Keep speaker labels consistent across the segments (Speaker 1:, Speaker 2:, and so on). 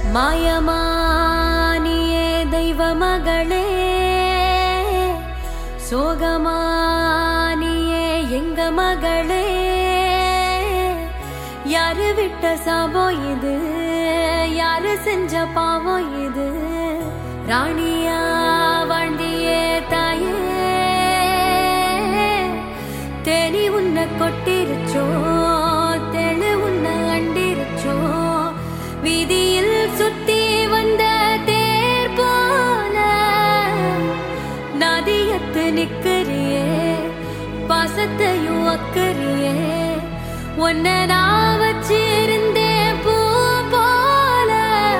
Speaker 1: மாயமானியே தெய்வ மகளே சோகமானியே எங்க மகளே யாரு விட்ட சாபம் இது யாரு செஞ்ச பாவம் இது ராணியா வாழ்ந்தியே தாயே தேனி உன்னை கொட்டிருச்சோ தெளு உன்னை அண்டிருச்சோ வீதியில் சுத்தி வந்த தேர் போல நதியத்து நிக்கிறியே பாசத்தையும் அக்கறியே உன்னை நான் வச்சிருந்தேன் பூ போல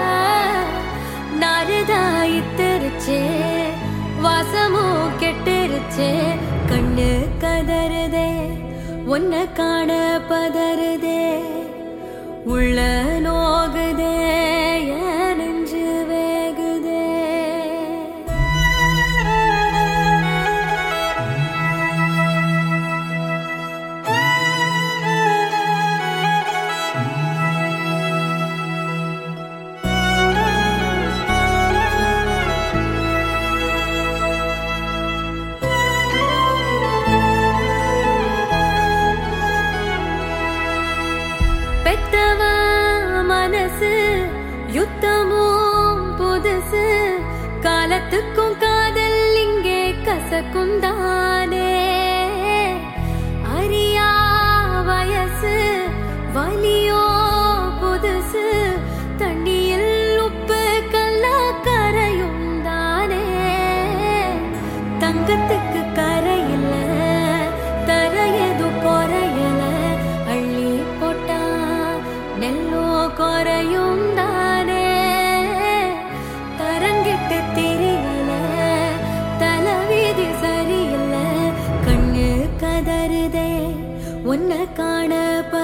Speaker 1: நறுதாயித்திருச்சே வாசமும் கெட்டுருச்சே கண்ணு கதறுதே உன்னை காண பதறுதே உள்ள நோகுதே என் நெஞ்சு வேகுதே பெத்தவ மனசு யுத்தமும் புதுசு காலத்துக்கும் காதல் இங்கே கசக்குந்தானே அறியா வயசு வலியோ புதுசு தண்ணியில் உப்பு கல்லா கரையும் தானே தங்கத்துக்கு கரையில்ல தரையது குறையல அள்ளி போட்டா நெல்லோ குறையும் தானே தரங்கிட்டு தெரியல தலைவீதி சரியில்ல கண்ணு கதறுதே உன்னை காண